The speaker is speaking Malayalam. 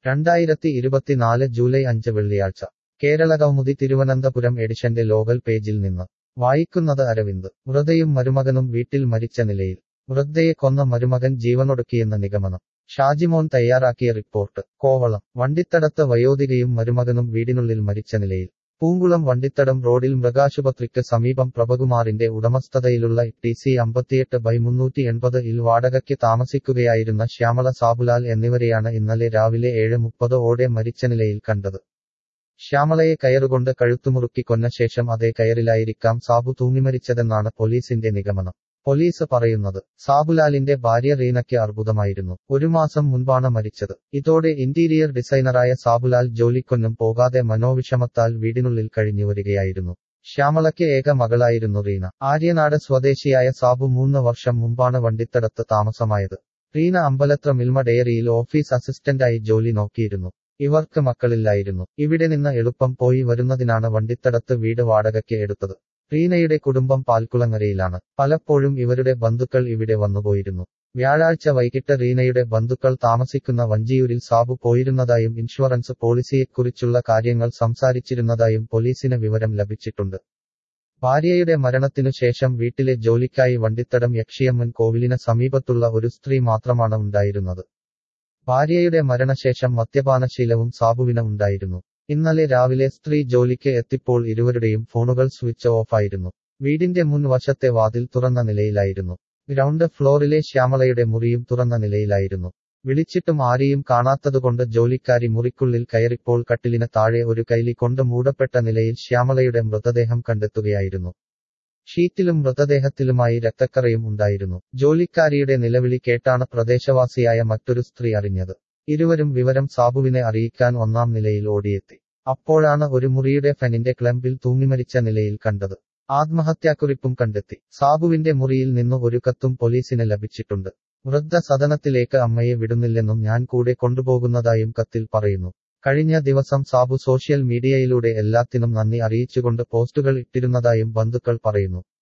രണ്ടായിരത്തി ഇരുപത്തിനാല് ജൂലൈ അഞ്ച് വെള്ളിയാഴ്ച കേരള കൗമുദി തിരുവനന്തപുരം എഡിഷന്റെ ലോകൽ പേജിൽ നിന്ന് വായിക്കുന്നത് അരവിന്ദ് വൃതയും മരുമകനും വീട്ടിൽ മരിച്ച നിലയിൽ വൃദ്ധയെ കൊന്ന മരുമകൻ ജീവനൊടുക്കിയെന്ന നിഗമനം ഷാജിമോൻ തയ്യാറാക്കിയ റിപ്പോർട്ട് കോവളം വണ്ടിത്തടത്ത് വയോധികയും മരുമകനും വീടിനുള്ളിൽ മരിച്ച നിലയിൽ പൂങ്കുളം വണ്ടിത്തടം റോഡിൽ മൃഗാശുപത്രിക്ക് സമീപം പ്രഭകുമാറിന്റെ ഉടമസ്ഥതയിലുള്ള ടി സി അമ്പത്തിയെട്ട് ബൈ മുന്നൂറ്റി എൺപത് ഇൽ വാടകയ്ക്ക് താമസിക്കുകയായിരുന്ന ശ്യാമള സാബുലാൽ എന്നിവരെയാണ് ഇന്നലെ രാവിലെ ഏഴ് മുപ്പത് ഓടെ മരിച്ച നിലയിൽ കണ്ടത് ശ്യാമളയെ കയറുകൊണ്ട് കഴുത്തുമുറുക്കി കൊന്ന ശേഷം അതേ കയറിലായിരിക്കാം സാബു തൂങ്ങിമരിച്ചതെന്നാണ് പോലീസിന്റെ നിഗമനം പോലീസ് പറയുന്നത് സാബുലാലിന്റെ ഭാര്യ റീനയ്ക്ക് അർബുദമായിരുന്നു ഒരു മാസം മുൻപാണ് മരിച്ചത് ഇതോടെ ഇന്റീരിയർ ഡിസൈനറായ സാബുലാൽ ജോലിക്കൊന്നും പോകാതെ മനോവിഷമത്താൽ വീടിനുള്ളിൽ കഴിഞ്ഞുവരികയായിരുന്നു ശ്യാമളയ്ക്ക് ഏക മകളായിരുന്നു റീന ആര്യനാട് സ്വദേശിയായ സാബു മൂന്ന് വർഷം മുമ്പാണ് വണ്ടിത്തടത്ത് താമസമായത് റീന അമ്പലത്ര മിൽമ ഡയറിയിൽ ഓഫീസ് അസിസ്റ്റന്റായി ജോലി നോക്കിയിരുന്നു ഇവർക്ക് മക്കളില്ലായിരുന്നു ഇവിടെ നിന്ന് എളുപ്പം പോയി വരുന്നതിനാണ് വണ്ടിത്തടത്ത് വീട് വാടകയ്ക്ക് എടുത്തത് റീനയുടെ കുടുംബം പാൽക്കുളങ്ങരയിലാണ് പലപ്പോഴും ഇവരുടെ ബന്ധുക്കൾ ഇവിടെ വന്നുപോയിരുന്നു വ്യാഴാഴ്ച വൈകിട്ട് റീനയുടെ ബന്ധുക്കൾ താമസിക്കുന്ന വഞ്ചിയൂരിൽ സാബു പോയിരുന്നതായും ഇൻഷുറൻസ് പോളിസിയെക്കുറിച്ചുള്ള കാര്യങ്ങൾ സംസാരിച്ചിരുന്നതായും പോലീസിന് വിവരം ലഭിച്ചിട്ടുണ്ട് ഭാര്യയുടെ മരണത്തിനു ശേഷം വീട്ടിലെ ജോലിക്കായി വണ്ടിത്തടം യക്ഷിയമ്മൻ കോവിലിന് സമീപത്തുള്ള ഒരു സ്ത്രീ മാത്രമാണ് ഉണ്ടായിരുന്നത് ഭാര്യയുടെ മരണശേഷം മദ്യപാനശീലവും സാബുവിന് ഉണ്ടായിരുന്നു ഇന്നലെ രാവിലെ സ്ത്രീ ജോലിക്ക് എത്തിപ്പോൾ ഇരുവരുടെയും ഫോണുകൾ സ്വിച്ച് ഓഫായിരുന്നു വീടിന്റെ മുൻവശത്തെ വാതിൽ തുറന്ന നിലയിലായിരുന്നു ഗ്രൗണ്ട് ഫ്ലോറിലെ ശ്യാമളയുടെ മുറിയും തുറന്ന നിലയിലായിരുന്നു വിളിച്ചിട്ടും ആരെയും കാണാത്തതുകൊണ്ട് ജോലിക്കാരി മുറിക്കുള്ളിൽ കയറിപ്പോൾ കട്ടിലിന് താഴെ ഒരു കൈലി കൊണ്ട് മൂടപ്പെട്ട നിലയിൽ ശ്യാമളയുടെ മൃതദേഹം കണ്ടെത്തുകയായിരുന്നു ഷീറ്റിലും മൃതദേഹത്തിലുമായി രക്തക്കറയും ഉണ്ടായിരുന്നു ജോലിക്കാരിയുടെ നിലവിളി കേട്ടാണ് പ്രദേശവാസിയായ മറ്റൊരു സ്ത്രീ അറിഞ്ഞത് ഇരുവരും വിവരം സാബുവിനെ അറിയിക്കാൻ ഒന്നാം നിലയിൽ ഓടിയെത്തി അപ്പോഴാണ് ഒരു മുറിയുടെ ഫെനിന്റെ ക്ലംബിൽ തൂങ്ങിമരിച്ച നിലയിൽ കണ്ടത് ആത്മഹത്യാക്കുറിപ്പും കണ്ടെത്തി സാബുവിന്റെ മുറിയിൽ നിന്ന് ഒരു കത്തും പോലീസിന് ലഭിച്ചിട്ടുണ്ട് വൃദ്ധ സദനത്തിലേക്ക് അമ്മയെ വിടുന്നില്ലെന്നും ഞാൻ കൂടെ കൊണ്ടുപോകുന്നതായും കത്തിൽ പറയുന്നു കഴിഞ്ഞ ദിവസം സാബു സോഷ്യൽ മീഡിയയിലൂടെ എല്ലാത്തിനും നന്ദി അറിയിച്ചുകൊണ്ട് പോസ്റ്റുകൾ ഇട്ടിരുന്നതായും ബന്ധുക്കൾ പറയുന്നു